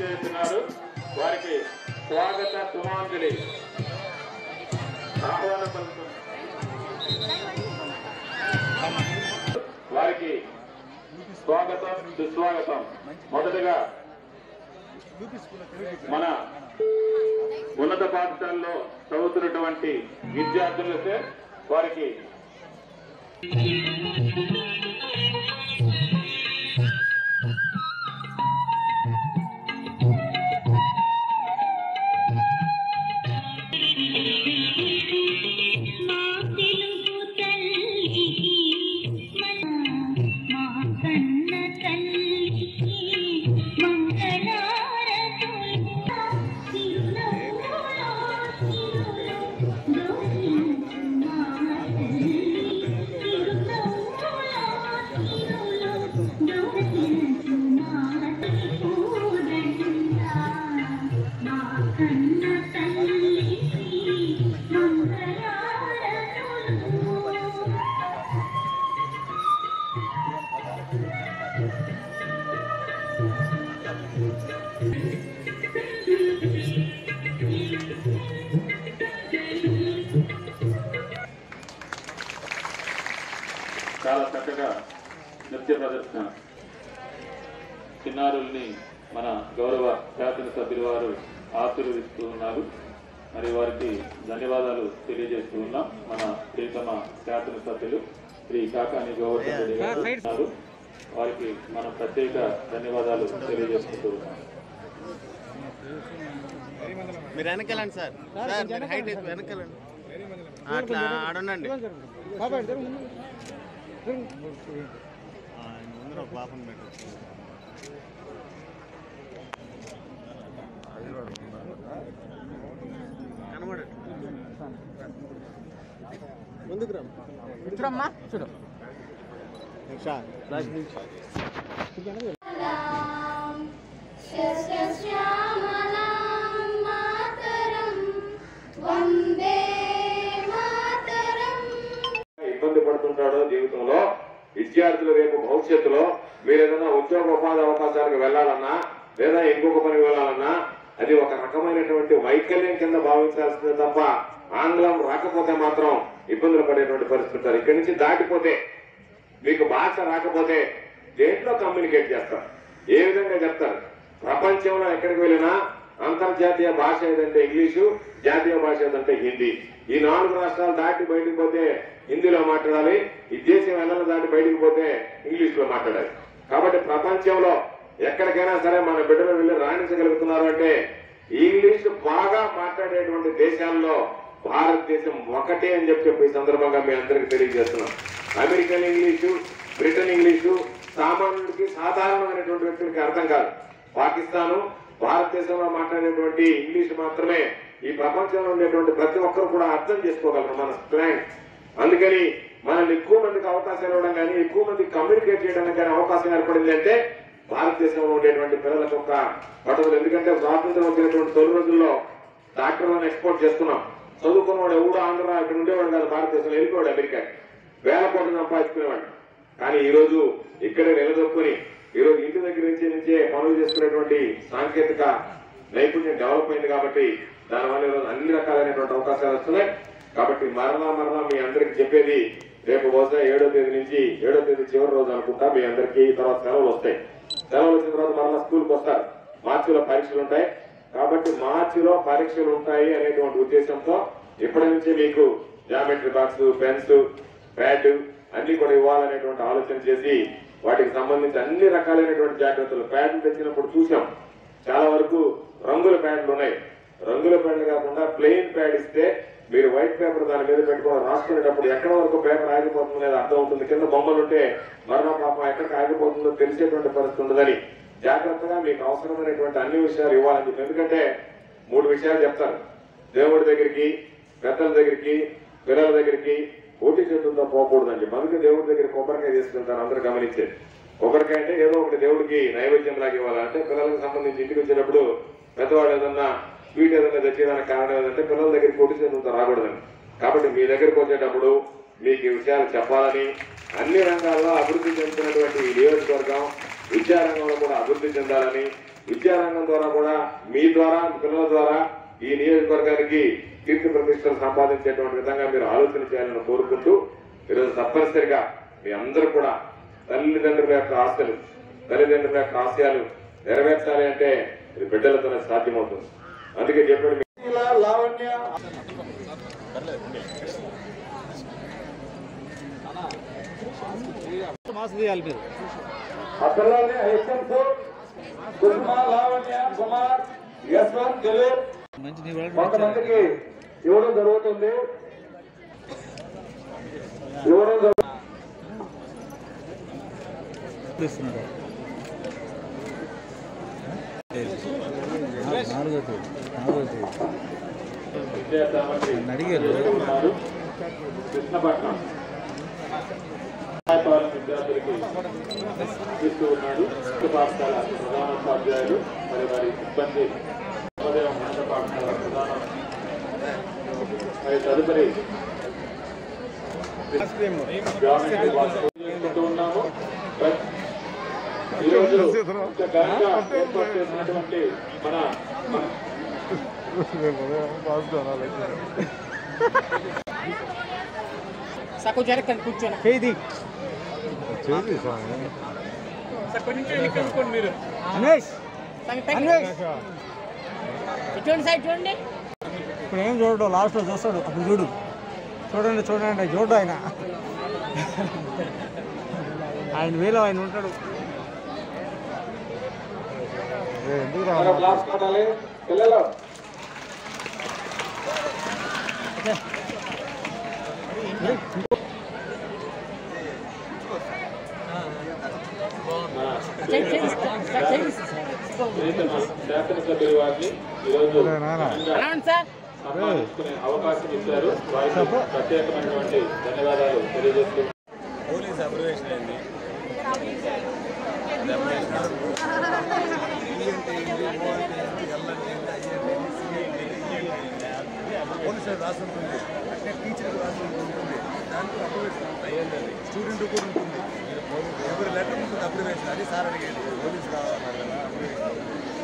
తెలియజేస్తున్నారు వారికి స్వాగత సుమాంజలి ఆహ్వానం పలుకుతున్నారు వారికి స్వాగతం సుస్వాగతం మొదటగా మన ఉన్నత పాఠశాలలో చదువుతున్నటువంటి విద్యార్థులకే వారికి మా తెలుగు తల్లికి మా కన్న తల్లికి కన్న తల్లికి మంగళారతులు చాలా చక్కగా నృత్య ప్రదర్శన చిన్నారుల్ని మన గౌరవ శాసనసభ్యుల వారు ఆశీర్వదిస్తూ ఉన్నారు మరి వారికి ధన్యవాదాలు తెలియజేస్తూ ఉన్నాం మన ప్రీతమ శాసనసభ్యులు శ్రీ కాకాని గోవర్ధన్ రెడ్డి గారు ఉన్నారు వారికి మనం ప్రత్యేక ధన్యవాదాలు తెలియజేసుకుంటూ ఉన్నాం మీరు వెనకెళ్ళండి సార్ సార్ మీరు హైట్ ఎక్కువ వెనకెళ్ళండి అట్లా ఆడుండండి ముందర ఒక పాపం పెట్టచ్చు కనబడట్లేదు ముందుకు రా చూడమ్మా చూడు श्यामलां मातरं वन्दे मातरम् ఇబ్బంది పడుతుంటాడో జీవితంలో విద్యార్థులు రేపు భవిష్యత్తులో మీరు ఏదైనా ఉద్యోగ ఉపాధి అవకాశాలకు వెళ్ళాలన్నా లేదా ఇంకొక పనికి వెళ్ళాలన్నా అది ఒక రకమైనటువంటి వైకల్యం కింద భావించాల్సిందే తప్ప ఆంగ్లం రాకపోతే మాత్రం ఇబ్బందులు పడేటువంటి పరిస్థితి ఉంటారు ఇక్కడి నుంచి దాటిపోతే మీకు భాష రాకపోతే దేంట్లో కమ్యూనికేట్ చేస్తారు ఏ విధంగా చెప్తారు ప్రపంచంలో ఎక్కడికి వెళ్ళినా అంతర్జాతీయ భాష ఏదంటే ఇంగ్లీషు జాతీయ భాష ఏదంటే హిందీ ఈ నాలుగు రాష్ట్రాలు దాటి బయటకు పోతే హిందీలో మాట్లాడాలి ఈ దేశం వెళ్ళాలి దాటి బయటకు పోతే ఇంగ్లీష్ లో మాట్లాడాలి కాబట్టి ప్రపంచంలో ఎక్కడికైనా సరే మన బిడ్డలు వెళ్ళి రాణించగలుగుతున్నారు అంటే ఇంగ్లీష్ బాగా మాట్లాడేటువంటి దేశాల్లో భారతదేశం ఒకటే అని చెప్పి చెప్పి ఈ సందర్భంగా మీ అందరికి తెలియజేస్తున్నాం అమెరికన్ ఇంగ్లీషు బ్రిటన్ ఇంగ్లీషు సామాన్యుడికి సాధారణమైనటువంటి వ్యక్తులకి అర్థం కాదు పాకిస్తాను భారతదేశంలో మాట్లాడేటువంటి ఇంగ్లీష్ మాత్రమే ఈ ప్రపంచంలో ఉండేటువంటి ప్రతి ఒక్కరు కూడా అర్థం చేసుకోగలరు మన స్లాంగ్ అందుకని మనల్ని ఎక్కువ మందికి అవకాశాలు ఇవ్వడం కానీ ఎక్కువ మందికి కమ్యూనికేట్ చేయడానికి కానీ అవకాశం ఏర్పడింది అంటే భారతదేశంలో ఉండేటువంటి పిల్లలకు ఒక పట్టుదల ఎందుకంటే స్వాతంత్రం వచ్చినటువంటి తొలి రోజుల్లో డాక్టర్లను ఎక్స్పోర్ట్ చేస్తున్నాం చదువుకున్నవాడు ఎవడు ఆంధ్ర ఇక్కడ ఉండేవాడు కాదు భారతదేశంలో వెళ్ళిపోయాడు అమెరికా వేల కోట్లు సంపాదించుకునేవాడు కానీ ఈ రోజు ఇక్కడే నిలదొక్కుని ఈ రోజు ఇంటి దగ్గర నుంచి నుంచే పనులు చేసుకునేటువంటి సాంకేతిక నైపుణ్యం డెవలప్ అయింది కాబట్టి దానివల్ల ఈరోజు అన్ని రకాలైనటువంటి అవకాశాలు వస్తున్నాయి కాబట్టి మరలా మరలా మీ అందరికి చెప్పేది రేపు బహుశా ఏడో తేదీ నుంచి ఏడో తేదీ చివరి రోజు అనుకుంటా మీ అందరికి తర్వాత సెలవులు వస్తాయి సెలవులు వచ్చిన తర్వాత మరలా స్కూల్కి వస్తారు మార్చిలో పరీక్షలు ఉంటాయి కాబట్టి మార్చిలో పరీక్షలు ఉంటాయి అనేటువంటి ఉద్దేశంతో ఇప్పటి నుంచి మీకు జామెట్రీ బాక్స్ పెన్స్ ప్యాడ్ అన్ని కూడా ఇవ్వాలనేటువంటి ఆలోచన చేసి వాటికి సంబంధించి అన్ని రకాలైనటువంటి జాగ్రత్తలు ప్యాడ్లు తెచ్చినప్పుడు చూసాం చాలా వరకు రంగుల ప్యాడ్లు ఉన్నాయి రంగుల ప్యాడ్లు కాకుండా ప్లెయిన్ ప్యాడ్ ఇస్తే మీరు వైట్ పేపర్ దాని మీద పెట్టుకొని రాసుకునేటప్పుడు ఎక్కడ వరకు పేపర్ ఆగిపోతుందో అనేది అర్థం అవుతుంది కింద బొమ్మలు ఉంటే మరణ పాపం ఎక్కడికి ఆగిపోతుందో తెలిసేటువంటి పరిస్థితి ఉండదని జాగ్రత్తగా మీకు అవసరమైనటువంటి అన్ని విషయాలు ఇవ్వాలని చెప్పి ఎందుకంటే మూడు విషయాలు చెప్తారు దేవుడి దగ్గరికి పెద్దల దగ్గరికి పిల్లల దగ్గరికి ఓటి చేతులతో పోకూడదు అని చెప్పి అందుకే దేవుడి దగ్గర కొబ్బరికాయ తీసుకుంటారు అందరూ గమనించేది కొబ్బరికాయ అంటే ఏదో ఒకటి దేవుడికి నైవేద్యం లాగా ఇవ్వాలంటే పిల్లలకు సంబంధించి ఇంటికి వచ్చేటప్పుడు పెద్దవాడు ఏదన్నా స్వీట్ ఏదైనా తెచ్చేదానికి కారణం ఏదంటే పిల్లల దగ్గరికి ఓటి చేతులతో రాకూడదని కాబట్టి మీ దగ్గరికి వచ్చేటప్పుడు మీకు ఈ విషయాలు చెప్పాలని అన్ని రంగాల్లో అభివృద్ధి చెందుతున్నటువంటి ఈ నియోజకవర్గం విద్యా రంగంలో కూడా అభివృద్ధి చెందాలని విద్యారంగం ద్వారా కూడా మీ ద్వారా మీ పిల్లల ద్వారా ఈ నియోజకవర్గానికి కీర్తి ప్రతిష్టలు సంపాదించేటువంటి విధంగా మీరు ఆలోచన చేయాలని కోరుకుంటూ ఈరోజు తప్పనిసరిగా మీ అందరూ కూడా తల్లిదండ్రుల యొక్క ఆశలు తల్లిదండ్రుల యొక్క ఆశయాలు నెరవేర్చాలి అంటే ఇది బిడ్డలతోనే సాధ్యమవుతుంది అందుకే చెప్పాడు మీ- లావణ్య మాస్ తీయాలి మీరు ఆ పిల్లల్ని హెచ్ఎంస్ కుసుమ లావణ్య కుమార్ యశ్వంత్ దిలీప్ మంచి నీ వాళ్ళు కొంతమందికి ఇవ్వడం జరుగుతుంది ఇవ్వడం జరుగుతుంది ఇస్తున్నారు నాలుగో తేదీ నాలుగో తేదీ విద్యా సామగ్రి అడిగారు. ఉన్నారు కృష్ణపట్నం సహాయపాలన విద్యార్థులకి ఇస్తూ ఉన్నారు ఉచిత పాఠశాల ప్రధానోపాధ్యాయులు మరి వారి సిబ్బంది నవోదయ ఉన్నత పాఠశాల ప్రధాన మరి తదుపరి జామెట్రీ బాక్స్ చేసుకుంటూ ఉన్నాము ప్ర- ఈరోజు ఇంత ఘనంగా ఏర్పాటు చేసినటువంటి మన సాకు జరగండి కూర్చొని చేయి అనేష్ ఇటువంటి సైడ్ చూడండి ఇప్పుడు ఏం చూడడు లాస్ట్లో చూస్తాడు అప్పుడు చూడు చూడండి చూడండి చూడు ఆయన ఆయన వేలో ఆయన ఉంటాడు మన క్లాస్ కొట్టాలి పిల్లలు చేయి చేయి చేయి ప్రీతమ శాసనసభ్యుల వారిని ఈరోజు ఘనంగా అలాంటి సార్ సన్మానించుకునే అవకాశం ఇచ్చారు వారికి ప్రత్యేకమైనటువంటి ధన్యవాదాలు తెలియజేస్తూ పోలీస్ అబ్రివేషన్ అయింది పోలీసు రాసి ఉంటుంది అంటే టీచర్ రాసి ఉంటుంది దాంట్లో అబ్రివేషన్ అయ్యింది స్టూడెంట్ కూడా ఉంటుంది ఎవరి లెటర్ ఉంటుంది అబ్రివేషన్ అది సార్ అడిగేది పోలీసు కావాలన్నారు కదా అబ్రివేషన్